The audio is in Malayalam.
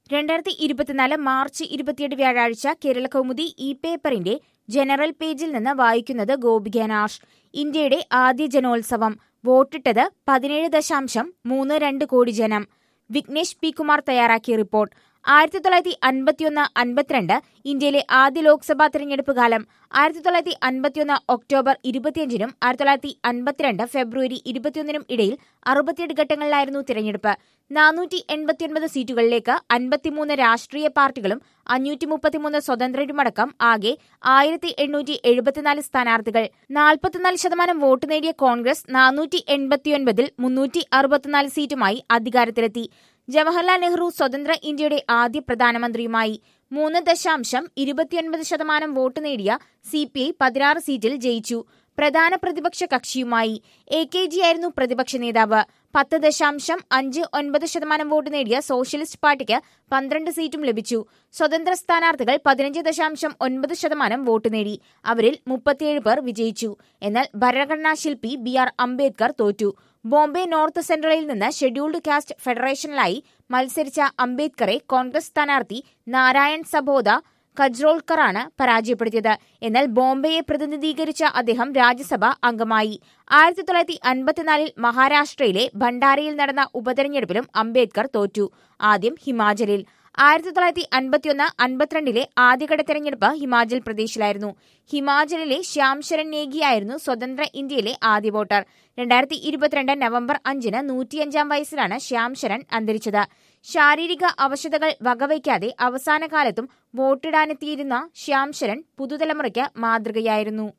രണ്ടായിരത്തി ഇരുപത്തിനാല് മാർച്ച് ഇരുപത്തിയെട്ട് വ്യാഴാഴ്ച കേരള കൗമുദി ഇ പേപ്പറിന്റെ ജനറൽ പേജിൽ നിന്ന് വായിക്കുന്നത് ഗോപിക നാഷ് ഇന്ത്യയുടെ ആദ്യ ജനോത്സവം വോട്ടിട്ടത് പതിനേഴ് ദശാംശം മൂന്ന് രണ്ട് കോടി ജനം വിഘ്നേഷ് പി കുമാർ തയ്യാറാക്കിയ റിപ്പോർട്ട് ആയിരത്തി തൊള്ളായിരത്തി അൻപത്തിയൊന്ന് അൻപത്തിരണ്ട് ഇന്ത്യയിലെ ആദ്യ ലോക്സഭാ തെരഞ്ഞെടുപ്പ് കാലം ആയിരത്തി തൊള്ളായിരത്തി അൻപത്തിയൊന്ന് ഒക്ടോബർ ഇരുപത്തിയഞ്ചിനും ആയിരത്തി തൊള്ളായിരത്തി അൻപത്തിരണ്ട് ഫെബ്രുവരി ഇരുപത്തിയൊന്നിനും ഇടയിൽ അറുപത്തിയെട്ട് ഘട്ടങ്ങളിലായിരുന്നു തിരഞ്ഞെടുപ്പ് നാനൂറ്റി എൺപത്തിയൊൻപത് സീറ്റുകളിലേക്ക് അൻപത്തിമൂന്ന് രാഷ്ട്രീയ പാർട്ടികളും അഞ്ഞൂറ്റി മുപ്പത്തിമൂന്ന് സ്വതന്ത്രരുമടക്കം ആകെ ആയിരത്തി എണ്ണൂറ്റി എഴുപത്തിനാല് സ്ഥാനാർത്ഥികൾ നാൽപ്പത്തിനാല് ശതമാനം വോട്ട് നേടിയ കോൺഗ്രസ് നാനൂറ്റി എൺപത്തിയൊൻപതിൽ മുന്നൂറ്റി അറുപത്തിനാല് സീറ്റുമായി അധികാരത്തിലെത്തി ജവഹർലാൽ നെഹ്റു സ്വതന്ത്ര ഇന്ത്യയുടെ ആദ്യ പ്രധാനമന്ത്രിയുമായി മൂന്ന് ദശാംശം ഇരുപത്തിയൊൻപത് ശതമാനം വോട്ട് നേടിയ സി പി ഐ പതിനാറ് സീറ്റിൽ ജയിച്ചു പ്രധാന പ്രതിപക്ഷ കക്ഷിയുമായി എ കെ ജി ആയിരുന്നു പ്രതിപക്ഷ നേതാവ് പത്ത് ദശാംശം അഞ്ച് ഒൻപത് ശതമാനം വോട്ട് നേടിയ സോഷ്യലിസ്റ്റ് പാർട്ടിക്ക് പന്ത്രണ്ട് സീറ്റും ലഭിച്ചു സ്വതന്ത്ര സ്ഥാനാർത്ഥികൾ പതിനഞ്ച് ദശാംശം ഒൻപത് ശതമാനം വോട്ട് നേടി അവരിൽ മുപ്പത്തിയേഴ് പേർ വിജയിച്ചു എന്നാൽ ഭരണഘടനാ ശില്പി ബി ആർ അംബേദ്കർ തോറ്റു ബോംബെ നോർത്ത് സെൻട്രലിൽ നിന്ന് ഷെഡ്യൂൾഡ് കാസ്റ്റ് ഫെഡറേഷനിലായി മത്സരിച്ച അംബേദ്കറെ കോൺഗ്രസ് സ്ഥാനാർത്ഥി നാരായൺ സബോദ കജ്രോൾക്കറാണ് പരാജയപ്പെടുത്തിയത് എന്നാൽ ബോംബെയെ പ്രതിനിധീകരിച്ച അദ്ദേഹം രാജ്യസഭ അംഗമായി ആയിരത്തി തൊള്ളായിരത്തി അൻപത്തിനാലിൽ മഹാരാഷ്ട്രയിലെ ഭണ്ഡാരയിൽ നടന്ന ഉപതെരഞ്ഞെടുപ്പിലും അംബേദ്കർ തോറ്റു ആദ്യം ഹിമാചലിൽ ആയിരത്തി തൊള്ളായിരത്തി അൻപത്തിയൊന്ന് അൻപത്തിരണ്ടിലെ ആദ്യഘട്ട തെരഞ്ഞെടുപ്പ് ഹിമാചൽ പ്രദേശിലായിരുന്നു ഹിമാചലിലെ ശ്യാം ശരൺ നേഗിയായിരുന്നു സ്വതന്ത്ര ഇന്ത്യയിലെ ആദ്യ വോട്ടർ രണ്ടായിരത്തി ഇരുപത്തിരണ്ട് നവംബർ അഞ്ചിന് നൂറ്റിയഞ്ചാം വയസ്സിലാണ് ശ്യാം ശരൺ അന്തരിച്ചത് ശാരീരിക അവശതകൾ വകവയ്ക്കാതെ അവസാന കാലത്തും വോട്ടിടാനെത്തിയിരുന്ന ശ്യാം ശരൺ പുതുതലമുറയ്ക്ക് മാതൃകയായിരുന്നു